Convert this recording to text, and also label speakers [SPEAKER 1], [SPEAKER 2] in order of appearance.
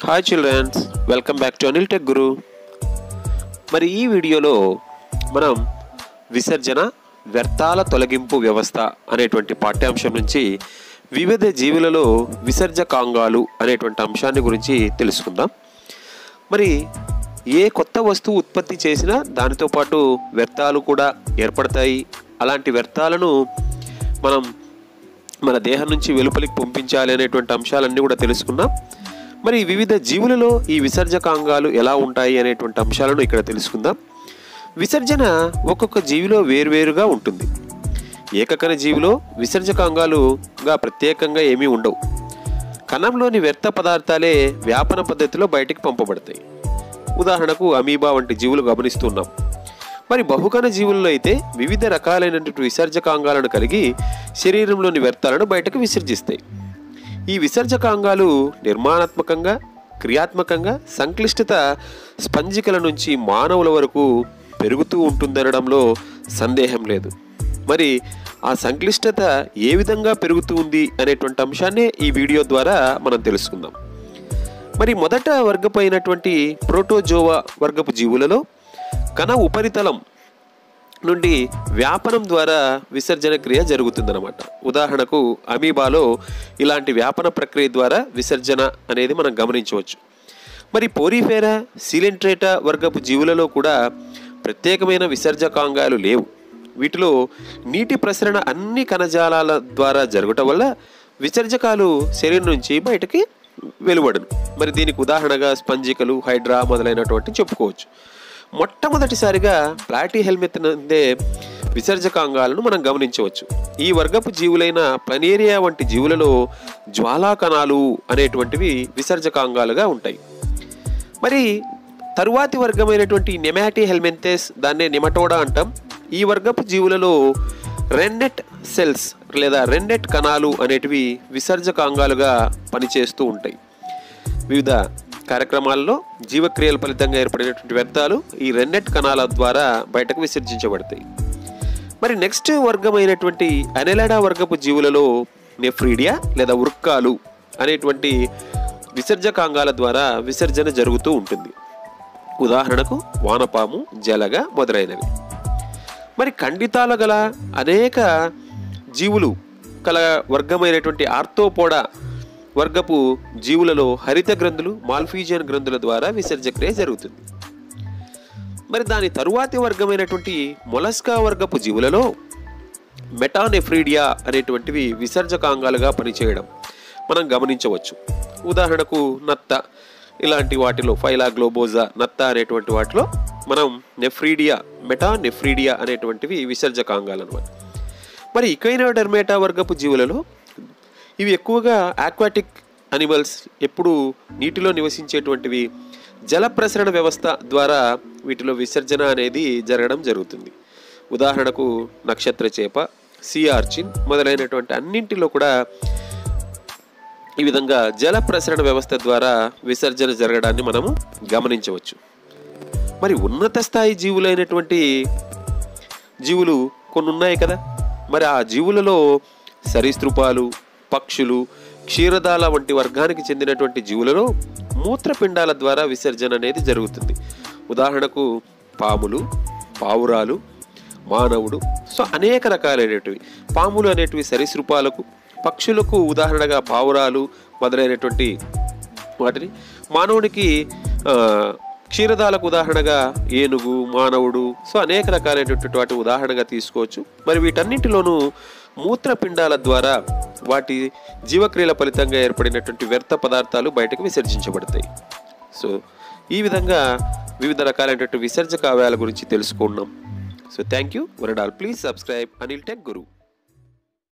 [SPEAKER 1] hi childrens welcome back to Anil tech guru మరి ఈ వీడియోలో మనం విసర్జన వ్యర్థాల తొలగింపు వ్యవస్థ అనేటువంటి పాఠ్యాంశం నుంచి వివిధ జీవులలో విసర్జకాంగాలు అనేటువంటి అంశాన్ని గురించి తెలుసుకుందాం మరి ఏ కొత్త వస్తువు ఉత్పత్తి చేసినా దానితో పాటు వ్యర్థాలు కూడా ఏర్పడతాయి అలాంటి వ్యర్థాలను మనం మన దేహం నుంచి వెలుపలికి పంపించాలి అనేటువంటి అంశాలన్నీ కూడా తెలుసుకున్నాం మరి వివిధ జీవులలో ఈ విసర్జకాంగాలు ఎలా ఉంటాయి అనేటువంటి అంశాలను ఇక్కడ తెలుసుకుందాం విసర్జన ఒక్కొక్క జీవిలో వేరువేరుగా ఉంటుంది ఏకకణ జీవిలో విసర్జకాంగాలుగా ప్రత్యేకంగా ఏమీ ఉండవు కణంలోని వ్యర్థ పదార్థాలే వ్యాపన పద్ధతిలో బయటికి పంపబడతాయి ఉదాహరణకు అమీబా వంటి జీవులు గమనిస్తున్నాం మరి బహుకణ జీవుల్లో అయితే వివిధ రకాలైనటువంటి విసర్జకాంగాలను కలిగి శరీరంలోని వ్యర్థాలను బయటకు విసర్జిస్తాయి ఈ విసర్జకాంగాలు నిర్మాణాత్మకంగా క్రియాత్మకంగా సంక్లిష్టత స్పంజికల నుంచి మానవుల వరకు పెరుగుతూ ఉంటుందనడంలో సందేహం లేదు మరి ఆ సంక్లిష్టత ఏ విధంగా పెరుగుతూ ఉంది అనేటువంటి అంశాన్నే ఈ వీడియో ద్వారా మనం తెలుసుకుందాం మరి మొదట వర్గపు అయినటువంటి ప్రోటోజోవా వర్గపు జీవులలో కణ ఉపరితలం నుండి వ్యాపనం ద్వారా విసర్జన క్రియ జరుగుతుందన్నమాట ఉదాహరణకు అమీబాలో ఇలాంటి వ్యాపన ప్రక్రియ ద్వారా విసర్జన అనేది మనం గమనించవచ్చు మరి పోరిఫేరా సిలెంట్రేటా వర్గపు జీవులలో కూడా ప్రత్యేకమైన విసర్జకాంగాలు లేవు వీటిలో నీటి ప్రసరణ అన్ని కణజాలాల ద్వారా జరగటం వల్ల విసర్జకాలు శరీరం నుంచి బయటకి వెలువడను మరి దీనికి ఉదాహరణగా స్పంజికలు హైడ్రా మొదలైనటువంటి చెప్పుకోవచ్చు మొట్టమొదటిసారిగా ప్లాటీ హెల్మెత్ నందే విసర్జకాంగాలను మనం గమనించవచ్చు ఈ వర్గపు జీవులైన ప్లనేరియా వంటి జీవులలో జ్వాలా కణాలు అనేటువంటివి విసర్జకాంగాలుగా ఉంటాయి మరి తరువాతి వర్గమైనటువంటి నెమాటి హెల్మెంతెస్ దాన్నే నిమటోడా అంటాం ఈ వర్గపు జీవులలో రెన్నెట్ సెల్స్ లేదా రెన్నెట్ కణాలు అనేటివి విసర్జకాంగాలుగా పనిచేస్తూ ఉంటాయి వివిధ కార్యక్రమాల్లో జీవక్రియల ఫలితంగా ఏర్పడినటువంటి వ్యర్థాలు ఈ రెన్నెట్ కణాల ద్వారా బయటకు విసర్జించబడతాయి మరి నెక్స్ట్ వర్గమైనటువంటి అనెలాడా వర్గపు జీవులలో నెఫ్రీడియా లేదా వృక్కాలు అనేటువంటి విసర్జకాంగాల ద్వారా విసర్జన జరుగుతూ ఉంటుంది ఉదాహరణకు వానపాము జలగ మొదలైనవి మరి ఖండితాల గల అనేక జీవులు కల వర్గమైనటువంటి ఆర్థోపోడా వర్గపు జీవులలో హరిత గ్రంథులు మాల్ఫీజియన్ గ్రంథుల ద్వారా విసర్జక్రియ జరుగుతుంది మరి దాని తరువాతి వర్గమైనటువంటి మొలస్కా వర్గపు జీవులలో మెటానెఫ్రీడియా అనేటువంటివి విసర్జకాంగాలుగా పనిచేయడం మనం గమనించవచ్చు ఉదాహరణకు నత్త ఇలాంటి వాటిలో ఫైలా గ్లోబోజా నత్త అనేటువంటి వాటిలో మనం నెఫ్రీడియా మెటానెఫ్రీడియా అనేటువంటివి విసర్జకాంగాలు అనమాట మరి ఇకైనోడర్మేటా వర్గపు జీవులలో ఇవి ఎక్కువగా ఆక్వాటిక్ అనిమల్స్ ఎప్పుడు నీటిలో నివసించేటువంటివి జల ప్రసరణ వ్యవస్థ ద్వారా వీటిలో విసర్జన అనేది జరగడం జరుగుతుంది ఉదాహరణకు నక్షత్ర చేప సిఆర్చిన్ మొదలైనటువంటి అన్నింటిలో కూడా ఈ విధంగా జల ప్రసరణ వ్యవస్థ ద్వారా విసర్జన జరగడాన్ని మనము గమనించవచ్చు మరి ఉన్నత స్థాయి జీవులైనటువంటి జీవులు కొన్ని ఉన్నాయి కదా మరి ఆ జీవులలో సరీసృపాలు పక్షులు క్షీరదాల వంటి వర్గానికి చెందినటువంటి జీవులలో మూత్రపిండాల ద్వారా విసర్జన అనేది జరుగుతుంది ఉదాహరణకు పాములు పావురాలు మానవుడు సో అనేక రకాలైనటివి పాములు అనేటివి సరీసృపాలకు పక్షులకు ఉదాహరణగా పావురాలు మొదలైనటువంటి వాటిని మానవుడికి ఆ, క్షీరదాలకు ఉదాహరణగా ఏనుగు మానవుడు సో అనేక రకాలైనటువంటి వాటి ఉదాహరణగా తీసుకోవచ్చు మరి వీటన్నింటిలోనూ మూత్రపిండాల ద్వారా వాటి జీవక్రియల ఫలితంగా ఏర్పడినటువంటి వ్యర్థ పదార్థాలు బయటకు విసర్జించబడతాయి సో ఈ విధంగా వివిధ రకాలైనటువంటి విసర్జక అవయాల గురించి తెలుసుకున్నాం సో థ్యాంక్ యూ వరడాల్ please subscribe Anil tech Guru